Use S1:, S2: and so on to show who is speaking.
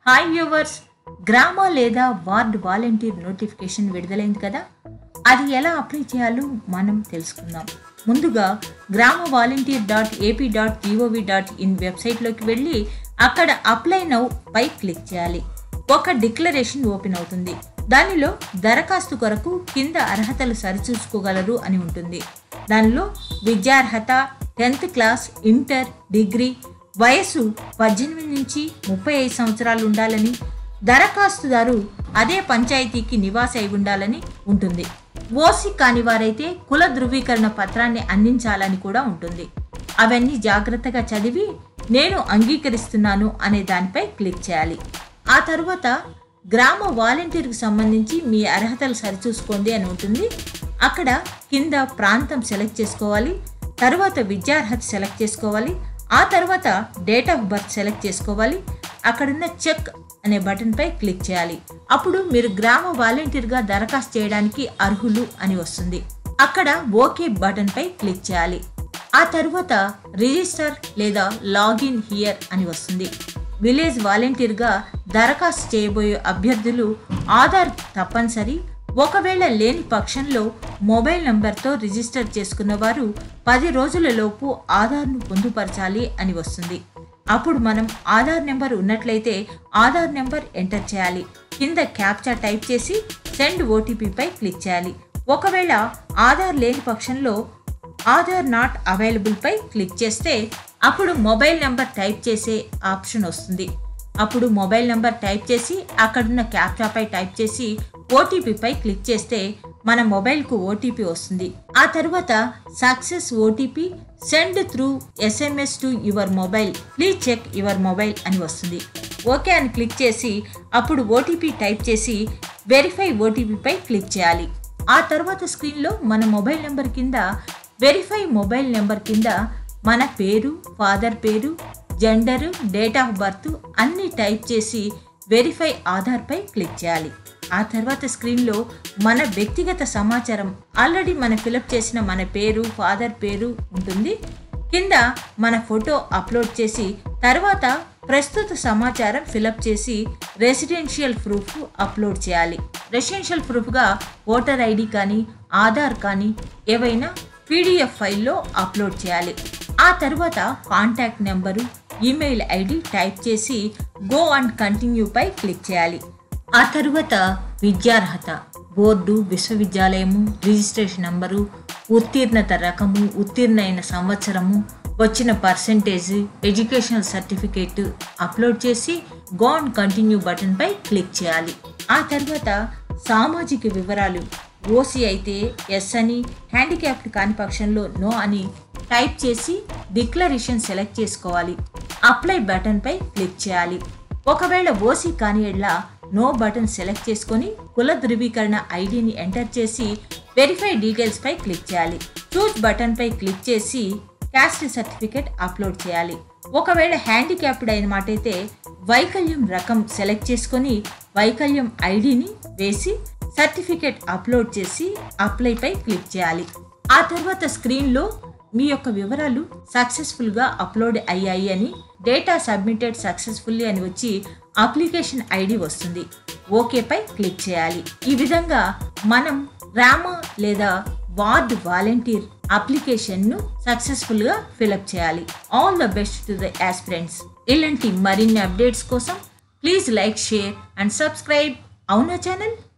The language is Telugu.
S1: హాయ్ వ్యూవర్స్ గ్రామ లేదా వార్డ్ వాలంటీర్ నోటిఫికేషన్ విడుదలైంది కదా అది ఎలా అప్లై చేయాలో మనం తెలుసుకుందాం ముందుగా గ్రామ volunteer dot AP dot GOV dot in వెబ్సైట్లోకి వెళ్ళి అక్కడ అప్లై నౌ పై క్లిక్ చేయాలి ఒక డిక్లరేషన్ ఓపెన్ అవుతుంది దానిలో దరఖాస్తు కొరకు కింద అర్హతలు సరిచూసుకోగలరు అని ఉంటుంది దానిలో విద్యార్హత టెన్త్ క్లాస్ ఇంటర్ డిగ్రీ వయసు పద్దెనిమిది నుంచి ముప్పై ఐదు సంవత్సరాలు ఉండాలని దరఖాస్తుదారు అదే పంచాయతీకి నివాసి అయి ఉండాలని ఉంటుంది ఓసీ కాని వారైతే కుల ధృవీకరణ పత్రాన్ని అందించాలని కూడా ఉంటుంది అవన్నీ జాగ్రత్తగా చదివి నేను అంగీకరిస్తున్నాను అనే దానిపై క్లిక్ చేయాలి ఆ తరువాత గ్రామ వాలంటీర్కి సంబంధించి మీ అర్హతలు సరిచూసుకోండి అని ఉంటుంది అక్కడ కింద ప్రాంతం సెలెక్ట్ చేసుకోవాలి తర్వాత విద్యార్హత సెలెక్ట్ చేసుకోవాలి ఆ తర్వాత డేట్ ఆఫ్ బర్త్ సెలెక్ట్ చేసుకోవాలి అక్కడున్న చెక్ అనే బటన్పై క్లిక్ చేయాలి అప్పుడు మీరు గ్రామ వాలంటీర్గా దరఖాస్తు చేయడానికి అర్హులు అని వస్తుంది అక్కడ ఓకే బటన్పై క్లిక్ చేయాలి ఆ తర్వాత రిజిస్టర్ లేదా లాగిన్ హియర్ అని వస్తుంది విలేజ్ వాలంటీర్గా దరఖాస్తు చేయబోయే అభ్యర్థులు ఆధార్ తప్పనిసరి ఒకవేళ లేని పక్షంలో మొబైల్ నంబర్తో రిజిస్టర్ చేసుకున్న వారు పది రోజుల లోపు ఆధార్ను పొందుపరచాలి అని వస్తుంది అప్పుడు మనం ఆధార్ నెంబర్ ఉన్నట్లయితే ఆధార్ నెంబర్ ఎంటర్ చేయాలి కింద క్యాప్చా టైప్ చేసి సెండ్ ఓటీపీపై క్లిక్ చేయాలి ఒకవేళ ఆధార్ లేని పక్షంలో ఆధార్ నాట్ అవైలబుల్ పై క్లిక్ చేస్తే అప్పుడు మొబైల్ నెంబర్ టైప్ చేసే ఆప్షన్ వస్తుంది అప్పుడు మొబైల్ నెంబర్ టైప్ చేసి అక్కడున్న క్యాప్చాపై టైప్ చేసి ఓటీపీపై క్లిక్ చేస్తే మన మొబైల్కు ఓటీపీ వస్తుంది ఆ తర్వాత success OTP send through SMS to your mobile please check your mobile అని వస్తుంది ఓకే అని క్లిక్ చేసి అప్పుడు ఓటీపీ టైప్ చేసి వెరిఫై ఓటీపీపై క్లిక్ చేయాలి ఆ తర్వాత స్క్రీన్లో మన మొబైల్ నెంబర్ కింద వెరిఫై మొబైల్ నెంబర్ కింద మన పేరు ఫాదర్ పేరు జెండరు డేట్ ఆఫ్ బర్త్ అన్నీ టైప్ చేసి వెరిఫై ఆధార్పై క్లిక్ చేయాలి ఆ తర్వాత స్క్రీన్లో మన వ్యక్తిగత సమాచారం ఆల్రెడీ మనం ఫిలప్ చేసిన మన పేరు ఫాదర్ పేరు ఉంటుంది కింద మన ఫోటో అప్లోడ్ చేసి తర్వాత ప్రస్తుత సమాచారం ఫిలప్ చేసి రెసిడెన్షియల్ ప్రూఫ్ అప్లోడ్ చేయాలి రెసిడెన్షియల్ ప్రూఫ్గా ఓటర్ ఐడి కానీ ఆధార్ కానీ ఏవైనా పీడిఎఫ్ ఫైల్లో అప్లోడ్ చేయాలి ఆ తర్వాత contact number email ID type చేసి గో అండ్ కంటిన్యూ పై క్లిక్ చేయాలి ఆ తరువాత విద్యార్హత బోర్డు విశ్వవిద్యాలయము రిజిస్ట్రేషన్ నంబరు ఉత్తీర్ణత రకము ఉత్తీర్ణ అయిన సంవత్సరము వచ్చిన పర్సంటేజ్ ఎడ్యుకేషనల్ సర్టిఫికేట్ అప్లోడ్ చేసి గో అండ్ కంటిన్యూ బటన్పై క్లిక్ చేయాలి ఆ తర్వాత సామాజిక వివరాలు ఓసీ అయితే ఎస్ అని హ్యాండిక్యాప్డ్ కాని పక్షంలో నో అని టైప్ చేసి డిక్లరేషన్ సెలెక్ట్ చేసుకోవాలి అప్లై బటన్పై క్లిక్ చేయాలి ఒకవేళ ఓసీ కాని ఎడ్ల నో బటన్ సెలెక్ట్ చేసుకొని కుల ధృవీకరణ ఐడిని ఎంటర్ చేసి వెరిఫై డీటెయిల్స్ పై క్లిక్ చేయాలి చూజ్ బటన్ పై క్లిక్ చేసి క్యాస్ట్ సర్టిఫికేట్ అప్లోడ్ చేయాలి ఒకవేళ హ్యాండిక్యాప్డ్ అయిన మాట అయితే వైకల్యం రకం సెలెక్ట్ చేసుకొని వైకల్యం ఐడిని వేసి సర్టిఫికేట్ అప్లోడ్ చేసి అప్లై పై క్లిక్ చేయాలి ఆ తర్వాత స్క్రీన్లో మీ యొక్క వివరాలు సక్సెస్ఫుల్గా అప్లోడ్ అయ్యాయి అని డేటా సబ్మిటెడ్ సక్సెస్ఫుల్లీ అని వచ్చి అప్లికేషన్ ఐడి వస్తుంది ఓకేపై క్లిక్ చేయాలి ఈ విధంగా మనం రామ లేదా వార్డ్ వాలంటీర్ అప్లికేషన్ను సక్సెస్ఫుల్గా ఫిలప్ చేయాలి all the best to the aspirants ఇలాంటి మరిన్ని అప్డేట్స్ కోసం please like share and subscribe అవునా ఛానల్